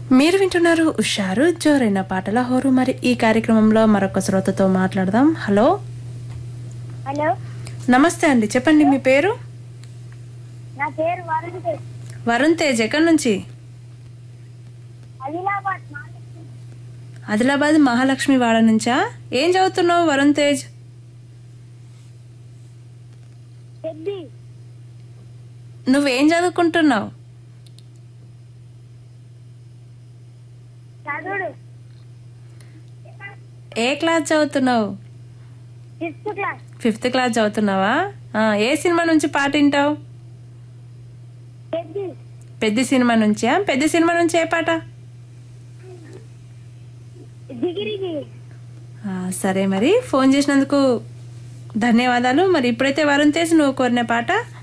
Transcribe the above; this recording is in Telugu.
మీరు వింటున్నారు ఉషారు జోరైన పాటల హోరు మరి ఈ కార్యక్రమంలో మరొక శ్రోతతో మాట్లాడదాం హలో హలో నమస్తే అండి చెప్పండి మీ పేరు నా పేరు వరుణ్ తేజ్. వరుణ్ తేజ్ ఎక్కడి నుంచి ఆదిలాబాద్ మహాలక్ష్మి ఆదిలాబాద్ మహాలక్ష్మి వాడ నుంచా ఏం చదువుతున్నావు వరుణ్ తేజ్ పెద్ది నువ్వేం చదువుకుంటున్నావు చదువుడు ఏ క్లాస్ చదువుతున్నావు ఫిఫ్త్ క్లాస్ ఫిఫ్త్ క్లాస్ చదువుతున్నావా ఆ, ఏ సినిమా నుంచి పాట వింటావు పెద్ది పెద్ద సినిమా నుంచా పెద్ద సినిమా నుంచి ఏ పాట దిగిరిగి ఆ, సరే మరి ఫోన్ చేసినందుకు ధన్యవాదాలు మరి ఇప్పుడైతే వరుణ్ తేజ్ నువ్వు కోరిన పాట